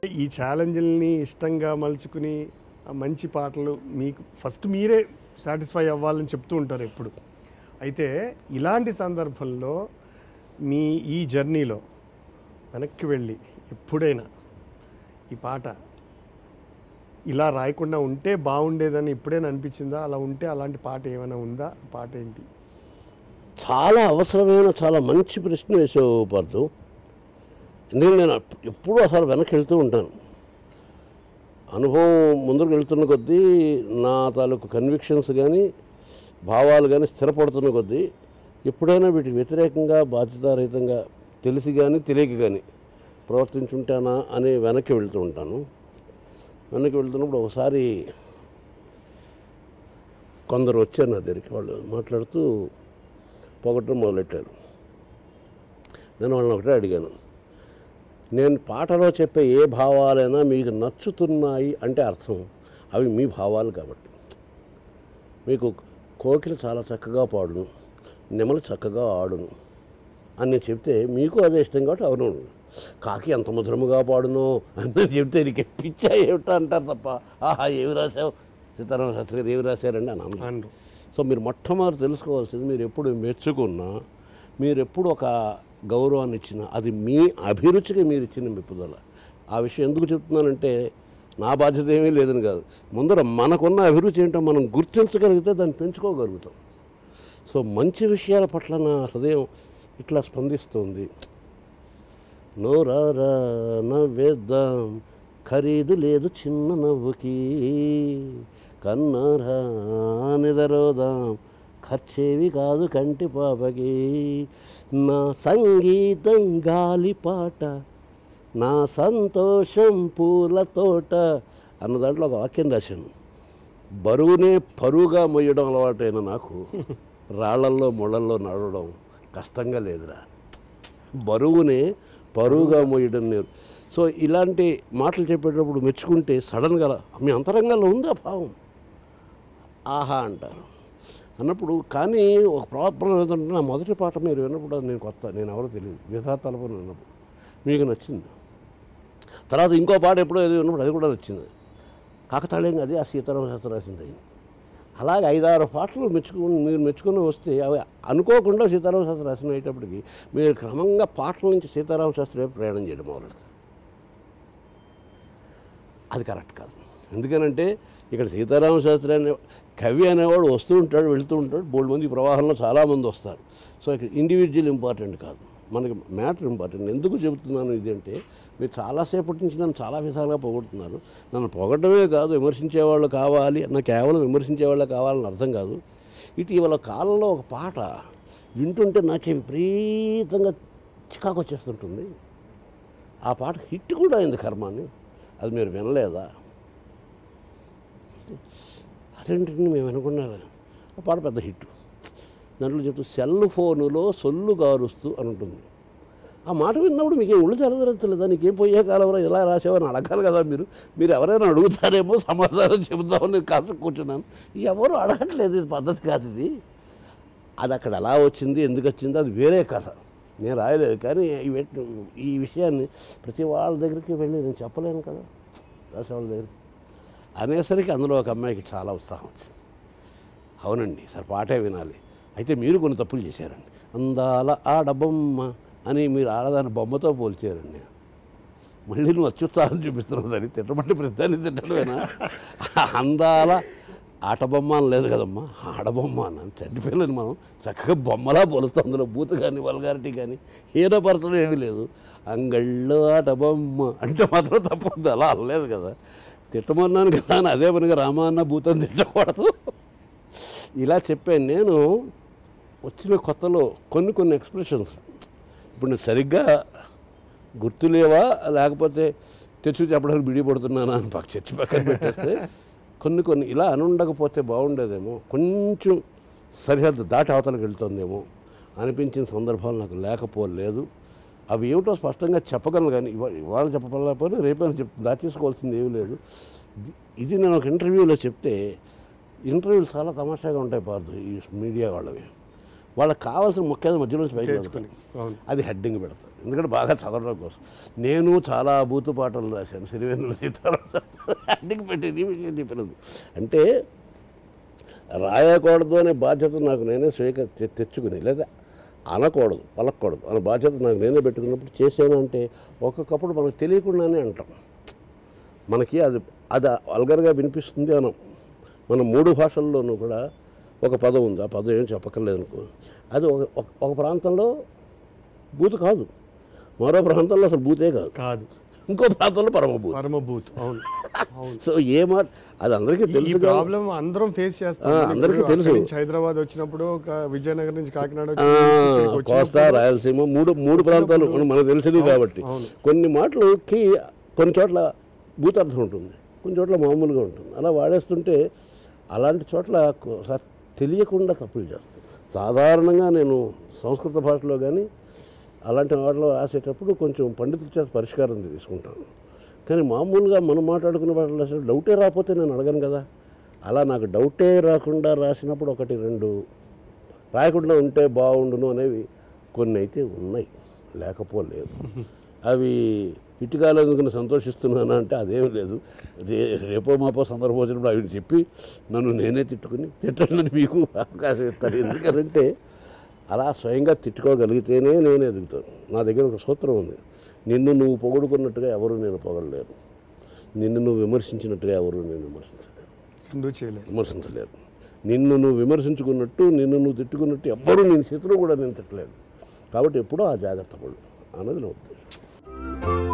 ఈ ఛాలెంజ్ని ఇష్టంగా మలుచుకుని ఆ మంచి పాటలు మీకు ఫస్ట్ మీరే సాటిస్ఫై అవ్వాలని చెప్తూ ఉంటారు ఎప్పుడు అయితే ఇలాంటి సందర్భంలో మీ ఈ జర్నీలో వెనక్కి వెళ్ళి ఎప్పుడైనా ఈ పాట ఇలా రాయకుండా ఉంటే బాగుండేదని ఎప్పుడైనా అనిపించిందా అలా ఉంటే అలాంటి పాట ఏమైనా ఉందా పాట ఏంటి చాలా అవసరమైన చాలా మంచి ప్రశ్న వేసావు పార్థు ఎందుకంటే నేను ఎప్పుడూ అసలు వెనక్కి వెళ్తూ ఉంటాను అనుభవం ముందుకు వెళ్తున్న కొద్దీ నా తాలూకు కన్విక్షన్స్ కానీ భావాలు కానీ స్థిరపడుతున్న కొద్దీ ఎప్పుడైనా వీటికి వ్యతిరేకంగా బాధ్యతారహితంగా తెలిసి కానీ తెలియక కానీ ప్రవర్తించుంటానా అని వెనక్కి వెళ్తూ ఉంటాను వెనక్కి వెళ్తున్నప్పుడు ఒకసారి కొందరు వచ్చారు నా దగ్గరికి వాళ్ళు మాట్లాడుతూ పొగట్టడం మొదలెట్టారు నేను వాళ్ళని ఒకటే అడిగాను నేను పాటలో చెప్పే ఏ భావాలైనా మీకు నచ్చుతున్నాయి అంటే అర్థం అవి మీ భావాలు కాబట్టి మీకు కోకిల చాలా చక్కగా పాడును నెమలు చక్కగా ఆడును అని నేను చెప్తే మీకు అదే ఇష్టం కాబట్టి అవును కాకి ఎంత మధురముగా పాడును అని నేను చెప్తే నీకు పిచ్చా ఏమిటా అంటారు తప్ప ఆహా ఏమి రాశావు సీతారామ శాస్త్రి గారు ఏమి రాశారండి అని అన్నారు. అనరు సో మీరు మొట్టమొదటి తెలుసుకోవాల్సింది మీరు ఎప్పుడు మెచ్చుకున్నా మీరు ఎప్పుడు ఒక గౌరవాన్ని ఇచ్చినా అది మీ అభిరుచికి మీరు ఇచ్చిన మెప్పుదల ఆ విషయం ఎందుకు చెప్తున్నానంటే నా బాధ్యత ఏమీ లేదని కాదు ముందర మనకున్న అభిరుచి ఏంటో మనం గుర్తించగలిగితే దాన్ని పెంచుకోగలుగుతాం సో మంచి విషయాల పట్ల నా హృదయం ఇట్లా స్పందిస్తుంది నోరారా నవ్వేద్దాం ఖరీదు లేదు చిన్న నవ్వుకి కన్నారా నిదరోదాం ఖర్చేవి కాదు కంటి పాపకి నా సంగీతం గాలి పాట నా సంతోషం పూల తోట అన్న దాంట్లో ఒక వాక్యం రాశాను బరువునే పరువుగా మొయ్యడం అలవాటైన నాకు రాళ్లల్లో ముళ్ళల్లో నడవడం కష్టంగా లేదురా బరువునే పరువుగా మోయడం నేరు సో ఇలాంటి మాటలు చెప్పేటప్పుడు మెచ్చుకుంటే సడన్గా మీ అంతరంగంలో ఉంది ఆ భావం ఆహా అంటారు అన్నప్పుడు కానీ ఒక ప్రాబ్లం ఏంటంటే నా మొదటి పాట మీరు విన్నప్పుడు అది నేను కొత్త నేను ఎవరో తెలియదు విధాతలపని విన్నప్పుడు మీకు నచ్చింది తర్వాత ఇంకో పాట ఎప్పుడో ఏదో విన్నప్పుడు అది కూడా నచ్చింది కాకతాళీయంగా అది ఆ సీతారామ శాస్త్రి రాసింది అయింది అలాగే ఐదారు పాటలు మెచ్చుకుని మీరు మెచ్చుకుని వస్తే అవి అనుకోకుండా సీతారామ శాస్త్రి రాసిన అయ్యేటప్పటికి మీరు క్రమంగా పాటల నుంచి సీతారామ శాస్త్రి వైపు ప్రయాణం చేయడం మొదలెడతారు అది కరెక్ట్ కాదు ఎందుకనంటే ఇక్కడ సీతారామ శాస్త్రి అనే కవి అనేవాడు వస్తూ ఉంటాడు వెళ్తూ ఉంటాడు బోల్డ్ మంది ఈ ప్రవాహంలో చాలామంది వస్తారు సో ఇక్కడ ఇండివిజువల్ ఇంపార్టెంట్ కాదు మనకి మ్యాటర్ ఇంపార్టెంట్ ఎందుకు చెబుతున్నాను ఇది అంటే మీరు చాలాసేపటి నుంచి నన్ను చాలా విధాలుగా పొగడుతున్నారు నన్ను పొగడమే కాదు విమర్శించేవాళ్ళు కావాలి నా కేవలం విమర్శించేవాళ్ళు కావాలని అర్థం కాదు ఇటీవల కాలంలో ఒక పాట వింటుంటే నాకే విపరీతంగా చికాకు వచ్చేస్తుంటుంది ఆ పాట హిట్ కూడా అయింది కర్మాన్ని అది మీరు వినలేదా అదేంటండి మేము అనుకున్నారా ఆ పాట పెద్ద హిట్ దాంట్లో చెప్తూ సెల్ ఫోనులో సొల్లు గారుస్తూ అని ఉంటుంది ఆ మాట విన్నప్పుడు మీకు ఒళ్ళు జరగలేదా నీకేం పోయే కాలంలో ఎలా రాసావని అడగాలి కదా మీరు మీరు ఎవరైనా అడుగుతారేమో సమాధానం చెబుతామని నేను కాస్త కూర్చున్నాను ఎవరు అడగట్లేదు ఇది పద్ధతి కాదు ఇది అది అక్కడ ఎలా వచ్చింది ఎందుకు వచ్చింది అది వేరే కథ నేను రాయలేదు కానీ ఈ వెట్- ఈ విషయాన్ని ప్రతి వాళ్ళ దగ్గరికి వెళ్ళి నేను చెప్పలేను కదా రాసే వాళ్ళ దగ్గరికి అనేసరికి అందులో ఒక అమ్మాయికి చాలా ఉత్సాహం వచ్చింది అవునండి సార్ పాటే వినాలి అయితే మీరు కొన్ని తప్పులు చేశారండి అందాల ఆడబొమ్మ అని మీరు ఆడదాని బొమ్మతో పోల్చారండి మళ్ళీ నువ్వు అత్యుత్సాహం చూపిస్తున్నావు దాన్ని తిట్టమంటే ప్రతిదాన్ని తిట్టడమేనా అందాల ఆట బొమ్మ అని లేదు కదమ్మా ఆడబొమ్మ అన్నాను చంటి పిల్లని మనం చక్కగా బొమ్మలా పోలుస్తాం అందులో బూత్ కానీ వల్గారిటీ కానీ హీనపరచడం ఏమీ లేదు అంగళ్ళు ఆట బొమ్మ అంటే మాత్రం తప్పదు అలా అనలేదు కదా తిట్టమన్నాను కదా అని అదే పనిగా రామాన్న భూతం తిట్టకూడదు ఇలా చెప్పాను నేను వచ్చిన కొత్తలో కొన్ని కొన్ని ఎక్స్ప్రెషన్స్ ఇప్పుడు నేను సరిగ్గా గుర్తులేవా లేకపోతే తెచ్చు చెప్పడానికి బిడిపడుతున్నానా అని పక్క చర్చి పక్కన పెట్టేస్తే కొన్ని కొన్ని ఇలా అనుండకపోతే బాగుండేదేమో కొంచెం సరిహద్దు దాటి అవతలకు వెళ్తుందేమో అనిపించిన సందర్భాలు నాకు లేకపోలేదు అవి ఏమిటో స్పష్టంగా చెప్పగలను కానీ ఇవా ఇవాళ చెప్పలేకపోయినా రేపైనా చెప్ దాచేసుకోవాల్సింది ఏమీ లేదు ఇది- ఇది నేను ఒక ఇంటర్వ్యూలో చెప్తే ఇంటర్వ్యూలు చాలా తమాషాగా ఉంటాయి పార్దు ఈ మీడియా వాళ్ళవి వాళ్ళకి కావాల్సిన ముఖ్యమైన మధ్యలో నుంచి పైకి తెచ్చుకొని వెళ్తారు. అవును అది హెడ్డింగ్ పెడతారు ఎందుకంటే బాగా చదవడం కోసం నేను చాలా బూతు పాటలు రాశాను సిరివేంద్ర సీతారాం హెడ్డింగ్ పెట్టి ఈ విషయం చెప్పినది అంటే రాయకూడదు అనే బాధ్యత నాకు నేనే స్వీక తె- తెచ్చుకుని లేదా అనకూడదు పలకూడదు అనే బాధ్యత నాకు నేనే పెట్టుకున్నప్పుడు చేశాను అంటే ఒక్కొక్కప్పుడు మనకు తెలియకుండానే అంటాం మనకి అది అది అల్గర్గా వినిపిస్తుంది అనం మన మూడు భాషల్లోనూ కూడా ఒక పదం ఉంది ఆ పదం ఏం చెప్పక్కర్లేదు అనుకో అది ఒక ఒక- ఒక ప్రాంతంలో బూత్ కాదు మరో ప్రాంతంలో అసలు బూతే కాదు కాదు ఇంకో ప్రాంతంలో పరమభూత్ పరమభూత్ అవును అవును సో ఏ మాట అది అందరికీ ఈ తెలుసు కదా. ప్రాబ్లం అందరం ఫేస్ చేస్తాం ఆ, ఇప్పుడు అందరికీ అక్కడి తెలుసు. నుంచి హైదరాబాద్ వచ్చినప్పుడు ఒక విజయనగరం నుంచి కాకినాడ ఆ, వచ్చి ఇక్కడికి కోస్తా వచ్చినప్పుడు రాయలసీమ మూడు మూడు ప్రాంతాలు మనం- మనకు తెలిసినవి కాబట్టి అవును. కొన్ని మాటలకి కొన్ని చోట్ల భూతార్థం ఉంటుంది కొన్ని చోట్ల మామూలుగా ఉంటుంది అలా వాడేస్తుంటే అలాంటి చోట్ల ఒకసారి తెలియకుండా తప్పులు చేస్తాం సాధారణంగా నేను సంస్కృత భాషలో కానీ అలాంటి వాటిలో రాసేటప్పుడు కొంచెం పండితుల చేత పరిష్కారం తీసుకుంటాను కానీ మామూలుగా మనం మాట్లాడుకునే వాటిలో అసలు డౌటే రాకపోతే నేను అడగను కదా అలా నాకు డౌటే రాకుండా రాసినప్పుడు ఒకటి రెండు రాయకుండా ఉంటే బాగుండును అనేవి కొన్ని అయితే ఉన్నాయి లేకపోలేదు అవి ఇటు కాలేందుకు నేను సంతోషిస్తున్నాను అంటే అదేం లేదు రే రేపో మాపో సందర్భం వచ్చినప్పుడు అవి చెప్పి నన్ను నేనే తిట్టుకుని తిట్టడానికి మీకు అవకాశం ఇస్తాను ఎందుకంటే అలా స్వయంగా తిట్టుకోగలిగితేనే నేను ఎదుగుతాను నా దగ్గర ఒక సూత్రం ఉంది నిన్ను నువ్వు పొగుడుకున్నట్టుగా ఎవరు నేను పొగడలేరు నిన్ను నువ్వు విమర్శించినట్టుగా ఎవరు నేను విమర్శించలేరు హిందూ చేయలేదు విమర్శించలేరు నిన్ను నువ్వు విమర్శించుకున్నట్టు నిన్ను నువ్వు తిట్టుకున్నట్టు ఎవ్వరూ నేను శత్రువు కూడా నేను తిట్టలేను కాబట్టి ఎప్పుడూ ఆ జాగ్రత్త పడు అన్నది నా ఉద్దేశం